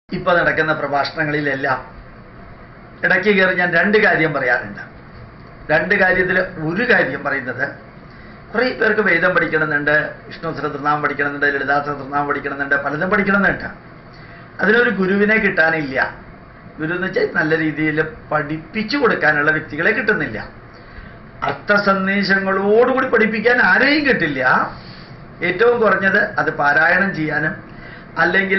ഇപ്പൊ നടക്കുന്ന പ്രഭാഷണങ്ങളിലെല്ലാം ഇടയ്ക്ക് കയറി ഞാൻ രണ്ട് കാര്യം പറയാറുണ്ട് രണ്ട് കാര്യത്തിൽ ഒരു കാര്യം പറയുന്നത് കുറേ പേർക്ക് വേദം പഠിക്കണമെന്നുണ്ട് വിഷ്ണു സഹസ്രനാമം പഠിക്കണമെന്നുണ്ട് ലളിതാ സഹസ്രനാമം പഠിക്കണമെന്നുണ്ട് പലതും പഠിക്കണമെന്നുണ്ട് അതിനൊരു ഗുരുവിനെ കിട്ടാനില്ല ഗുരു എന്ന് വെച്ചാൽ നല്ല രീതിയിൽ പഠിപ്പിച്ചു കൊടുക്കാനുള്ള വ്യക്തികളെ കിട്ടുന്നില്ല അർത്ഥസന്ദേശങ്ങളോടുകൂടി പഠിപ്പിക്കാൻ ആരെയും കിട്ടില്ല ഏറ്റവും കുറഞ്ഞത് അത് പാരായണം ചെയ്യാനും അല്ലെങ്കിൽ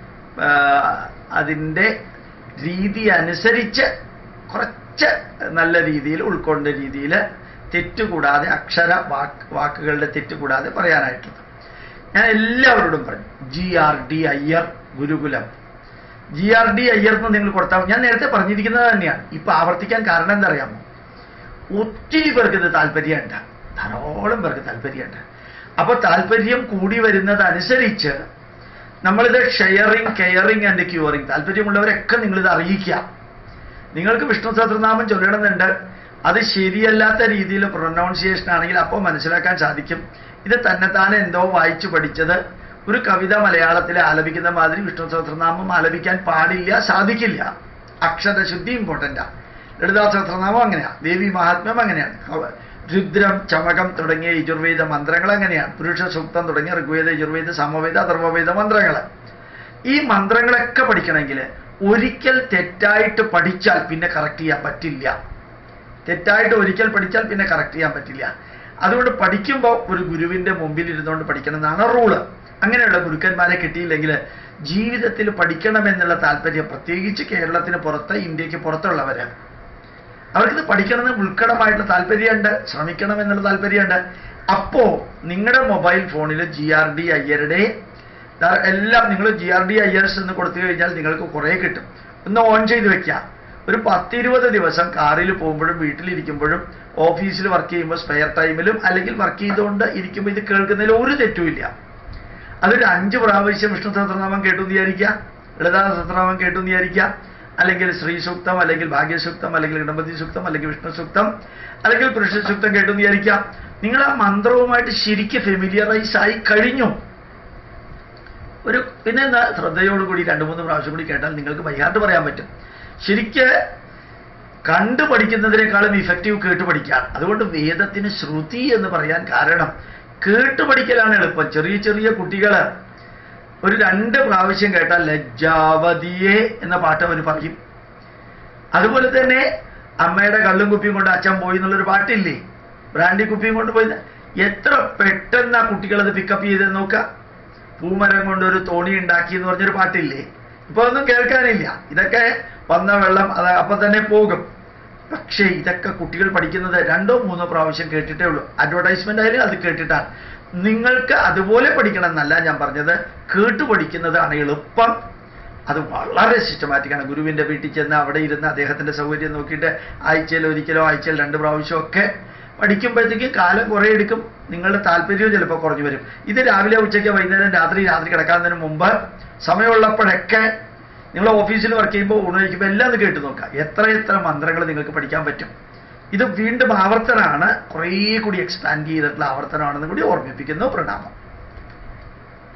അതിൻ്റെ രീതി അനുസരിച്ച് കുറച്ച് നല്ല രീതിയിൽ ഉൾക്കൊണ്ട രീതിയിൽ തെറ്റുകൂടാതെ അക്ഷര വാക്ക് വാക്കുകളുടെ തെറ്റുകൂടാതെ പറയാനായിട്ടുള്ളത് ഞാൻ എല്ലാവരോടും പറഞ്ഞു G R D Iyer Gurukulam G R D Iyer എന്ന് നിങ്ങൾ കൊടുത്താൽ ഞാൻ നേരത്തെ പറഞ്ഞിരിക്കുന്നത് തന്നെയാണ് ഇപ്പൊ ആവർത്തിക്കാൻ കാരണം എന്താ അറിയാമോ ഒത്തിരി പേർക്ക് ഇത് താല്പര്യമുണ്ട് ധാരാളം പേർക്ക് താല്പര്യമുണ്ട് അപ്പൊ താല്പര്യം കൂടി വരുന്നതനുസരിച്ച് നമ്മളിത് ഷെയറിങ് കെയറിങ് ആൻഡ് ക്യൂറിങ് താല്പര്യമുള്ളവരൊക്കെ നിങ്ങളിത് അറിയിക്കുക നിങ്ങൾക്ക് വിഷ്ണു സഹസ്രനാമം ചൊല്ലണമെന്നുണ്ട് അത് ശരിയല്ലാത്ത രീതിയിൽ പ്രൊനൗൺസിയേഷൻ ആണെങ്കിൽ അപ്പോൾ മനസ്സിലാക്കാൻ സാധിക്കും ഇത് തന്നെത്താനെ എന്തോ വായിച്ചു പഠിച്ചത് ഒരു കവിത മലയാളത്തിൽ ആലപിക്കുന്ന മാതിരി വിഷ്ണു സഹസ്രനാമം ആലപിക്കാൻ പാടില്ല സാധിക്കില്ല അക്ഷരശുദ്ധി ഇമ്പോർട്ടൻ്റാ ലളിതാ സഹസ്രനാമം അങ്ങനെയാണ് ദേവി മഹാത്മ്യം അങ്ങനെയാണ് അവ- രുദ്രം ചമകം തുടങ്ങിയ യജുർവേദ മന്ത്രങ്ങൾ അങ്ങനെയാണ് പുരുഷ സൂക്തം തുടങ്ങിയ ഋഗ്വേദ യജുർവേദ സമവേദ അഥർവവേദ മന്ത്രങ്ങൾ ഈ മന്ത്രങ്ങളൊക്കെ പഠിക്കണമെങ്കിൽ ഒരിക്കൽ തെറ്റായിട്ട് പഠിച്ചാൽ പിന്നെ കറക്റ്റ് ചെയ്യാൻ പറ്റില്ല തെറ്റായിട്ട് ഒരിക്കൽ പഠിച്ചാൽ പിന്നെ കറക്റ്റ് ചെയ്യാൻ പറ്റില്ല അതുകൊണ്ട് പഠിക്കുമ്പോൾ ഒരു ഗുരുവിന്റെ മുമ്പിൽ ഇരുന്നുകൊണ്ട് പഠിക്കണം എന്നാണ് റൂള് അങ്ങനെയുള്ള ഗുരുക്കന്മാരെ കിട്ടിയില്ലെങ്കിൽ ജീവിതത്തിൽ പഠിക്കണമെന്നുള്ള താല്പര്യം പ്രത്യേകിച്ച് കേരളത്തിന് പുറത്ത് ഇന്ത്യക്ക് പുറത്തുള്ളവര് അവർക്കിത് പഠിക്കണമെന്ന് ഉൾക്കടമായിട്ടുള്ള താല്പര്യമുണ്ട് ശ്രമിക്കണം എന്നുള്ള താല്പര്യമുണ്ട് അപ്പോ നിങ്ങളുടെ മൊബൈൽ ഫോണിൽ ജി ആർ ഡി അയ്യരുടെ ദാ- എല്ലാം നിങ്ങൾ ജി ആർ ഡി അയ്യർസ് എന്ന് കൊടുത്തു കഴിഞ്ഞാൽ നിങ്ങൾക്ക് കുറേ കിട്ടും ഒന്ന് ഓൺ ചെയ്ത് വെക്കുക ഒരു പത്തിരുപത് ദിവസം കാറിൽ പോകുമ്പോഴും വീട്ടിലിരിക്കുമ്പോഴും ഓഫീസിൽ വർക്ക് ചെയ്യുമ്പോൾ സ്പെയർ ടൈമിലും അല്ലെങ്കിൽ വർക്ക് ചെയ്തുകൊണ്ട് ഇരിക്കുമ്പോൾ ഇത് കേൾക്കുന്നതിൽ ഒരു തെറ്റുമില്ല അതൊരു അഞ്ച് പ്രാവശ്യം വിഷ്ണു സഹസ്രനാമം കേട്ടു എന്ന് വിചാരിക്കുക ലളിതാ സഹസ്രനാമം കേട്ടു എന്ന് വിചാരിക്കുക അല്ലെങ്കിൽ ശ്രീ സൂക്തം അല്ലെങ്കിൽ ഭാഗ്യസൂക്തം അല്ലെങ്കിൽ ഗണപതി സൂക്തം അല്ലെങ്കിൽ വിഷ്ണു സൂക്തം അല്ലെങ്കിൽ പുരുഷ സൂക്തം കേട്ടു എന്ന് വിചാരിക്കുക നിങ്ങൾ ആ മന്ത്രവുമായിട്ട് ശരിക്ക് ഫെമിലിയറൈസ് ആയി കഴിഞ്ഞു ഒരു പിന്നെ എന്താ ശ്രദ്ധയോടുകൂടി രണ്ട് മൂന്ന് പ്രാവശ്യം കൂടി കേട്ടാൽ നിങ്ങൾക്ക് വൈകാട്ട് പറയാൻ പറ്റും ശരിക്ക് കണ്ടു പഠിക്കുന്നതിനേക്കാളും ഇഫക്റ്റീവ് കേട്ട് പഠിക്കാൻ അതുകൊണ്ട് വേദത്തിന് ശ്രുതി എന്ന് പറയാൻ കാരണം കേട്ട് പഠിക്കലാണ് എളുപ്പം ചെറിയ ചെറിയ കുട്ടികൾ ഒരു രണ്ട് പ്രാവശ്യം കേട്ടാൽ ലജ്ജാവതിയെ എന്ന പാട്ട് അവർ പറയും അതുപോലെ തന്നെ അമ്മയുടെ കള്ളും കുപ്പിയും കൊണ്ട് അച്ഛൻ പോയി എന്നുള്ളൊരു പാട്ടില്ലേ ബ്രാൻഡി കുപ്പിയും കൊണ്ട് പോയി എത്ര പെട്ടെന്ന് ആ കുട്ടികൾ അത് പിക്കപ്പ് ചെയ്ത് നോക്കുക പൂമരം കൊണ്ട് ഒരു തോണി ഉണ്ടാക്കി എന്ന് പറഞ്ഞൊരു പാട്ടില്ലേ ഇപ്പൊ ഒന്നും കേൾക്കാനില്ല ഇതൊക്കെ വന്ന വെള്ളം അത് അപ്പൊ തന്നെ പോകും പക്ഷേ ഇതൊക്കെ കുട്ടികൾ പഠിക്കുന്നത് രണ്ടോ മൂന്നോ പ്രാവശ്യം കേട്ടിട്ടേ ഉള്ളൂ അഡ്വർടൈസ്മെന്റ് ആയാലും അത് കേട്ടിട്ടാണ് നിങ്ങൾക്ക് അതുപോലെ പഠിക്കണം എന്നല്ല ഞാൻ പറഞ്ഞത് കേട്ട് പഠിക്കുന്നതാണ് എളുപ്പം അത് വളരെ സിസ്റ്റമാറ്റിക് ആണ് ഗുരുവിന്റെ വീട്ടിൽ ചെന്ന് അവിടെ ഇരുന്ന് അദ്ദേഹത്തിന്റെ സൗകര്യം നോക്കിയിട്ട് ആഴ്ചയിൽ ഒരിക്കലോ ആഴ്ചയിൽ രണ്ട് പ്രാവശ്യമോ ഒക്കെ പഠിക്കുമ്പോഴത്തേക്ക് കാലം കുറേ എടുക്കും നിങ്ങളുടെ താല്പര്യവും ചിലപ്പോൾ കുറഞ്ഞു വരും ഇത് രാവിലെ ഉച്ചയ്ക്ക് വൈകുന്നേരം രാത്രി രാത്രി കിടക്കാവുന്നതിന് മുമ്പ് സമയമുള്ളപ്പോഴൊക്കെ നിങ്ങൾ ഓഫീസിൽ വർക്ക് ചെയ്യുമ്പോൾ ഊണ് കഴിക്കുമ്പോൾ എല്ലാം ഒന്ന് കേട്ട് നോക്കുക എത്ര എത്ര മന്ത്രങ്ങൾ നിങ്ങൾക്ക് പഠിക്കാൻ പറ്റും ഇത് വീണ്ടും ആവർത്തനമാണ് കുറേ കൂടി എക്സ്പാൻഡ് ചെയ്തിട്ടുള്ള ആവർത്തനമാണെന്ന് കൂടി ഓർമ്മിപ്പിക്കുന്നു പ്രണാമം